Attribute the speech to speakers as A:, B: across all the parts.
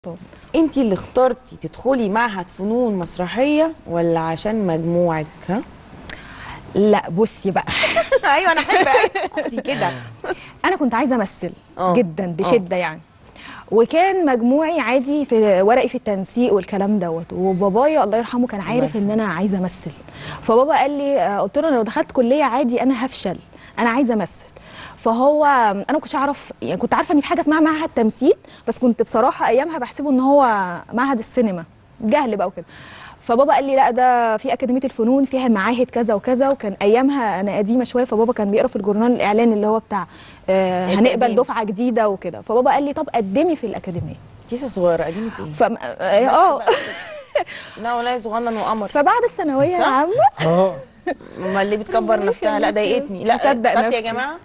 A: سلطان
B: انت اللي اخترتي تدخلي معهد فنون مسرحيه ولا عشان مجموعك ها
A: لا بصي بقى
B: ايوه انا احب انت كده
A: انا كنت عايزه امثل
B: آه.
A: جدا بشده يعني وكان مجموعي عادي في ورقي في التنسيق والكلام دوت وبابايا الله يرحمه كان عارف ان انا عايزه امثل فبابا قال لي آه، قلت له انا لو دخلت كليه عادي انا هفشل انا عايزه امثل فهو انا ما كنتش اعرف يعني كنت عارفه ان في حاجه اسمها معهد تمثيل بس كنت بصراحه ايامها بحسبه ان هو معهد السينما جهل بقى وكده فبابا قال لي لا ده في اكاديميه الفنون فيها معاهد كذا وكذا وكان ايامها انا قديمه شويه فبابا كان بيقرا في الجورنال الاعلاني اللي هو بتاع آه هنقبل
B: القديم.
A: دفعه جديده وكده فبابا قال لي طب قدمي في الاكاديميه
B: لسه صغيره قديمه ايه
A: ف اه
B: لا ولا صغنن وقمر
A: فبعد الثانويه
B: صح؟
A: العامه
C: اه
B: امال اللي بتكبر نفسها لا ضايقتني لا
A: مصدق
B: خدت يا
A: نفسي.
B: جماعه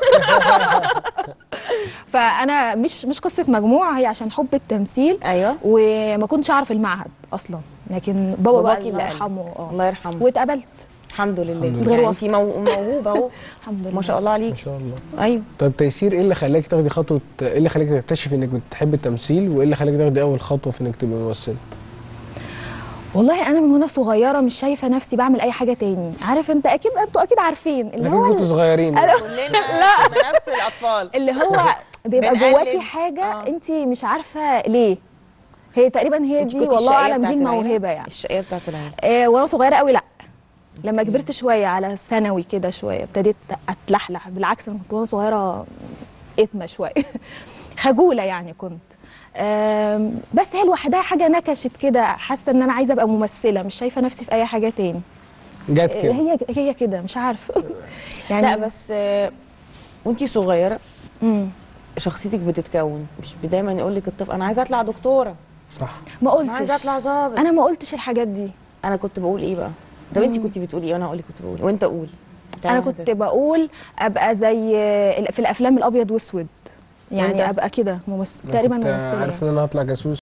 A: فانا مش مش قصه مجموعه هي عشان حب التمثيل
B: ايوه
A: وما كنتش اعرف المعهد اصلا لكن بابا بقى
B: باباكي
A: الله
B: اللي قال.
A: يرحمه اه
B: الله يرحمه
A: واتقبلت
B: الحمد لله
C: الحمد
A: لله.
B: يعني انت مو- موهوبه اهو
A: الحمد لله
B: ما شاء الله
C: ما
B: عليك
C: شاء الله
B: ايوه
C: طيب تيسير ايه اللي خلاكي تاخدي خطوه ايه اللي خلاكي تكتشفي انك بتحبي التمثيل وايه اللي خلاكي تاخدي اول خطوه في انك تبقي ممثله
A: والله انا من وانا صغيره مش شايفه نفسي بعمل اي حاجه تاني عارف انت اكيد انتوا اكيد عارفين اللي
C: لكن
A: هو
C: كنتوا صغيرين
A: أنا-
B: كلنا لا نفس الاطفال
A: اللي هو بيبقى
B: بنقلد.
A: جواكي حاجه
B: آه.
A: انت مش عارفه ليه هي تقريبا هي
B: انت
A: دي
B: كنتي
A: والله
B: الشقية
A: اعلم
B: بتاعت
A: دي
B: العيلة؟
A: الموهبه يعني
B: الشقيه بتاعت العيله
A: آه وانا صغيره قوي لا لما كبرت شويه على ثانوي كده شويه ابتديت اتلحلح بالعكس انا كنت وانا صغيره اتمه شويه خجوله يعني كنت آم، بس هي لوحدها حاجه نكشت كده حاسه ان انا عايزه ابقى ممثله مش شايفه نفسي في اي حاجه تاني
C: جت كده
A: هي هي كده مش عارفه يعني
B: لا بس آه، وانتي صغيره
A: مم.
B: شخصيتك بتتكون مش دايما يقول لك الطفل انا عايزه اطلع دكتوره
C: صح
A: ما
B: انا عايزه
A: قلتش
B: اطلع ظابط
A: انا ما قلتش الحاجات دي
B: انا كنت بقول ايه بقى طب انت كنت بتقولي ايه وانا هقول لك كنت بقول إيه؟ وانت قول
A: انا كنت بقول ابقى زي في الافلام الابيض واسود
B: إيه
A: يعني
B: ده؟
A: ابقى كده ممثل
C: أنا
A: تقريبا
C: كنت
A: ممثله
C: عارف
A: يعني.
C: ان انا هطلع جاسوس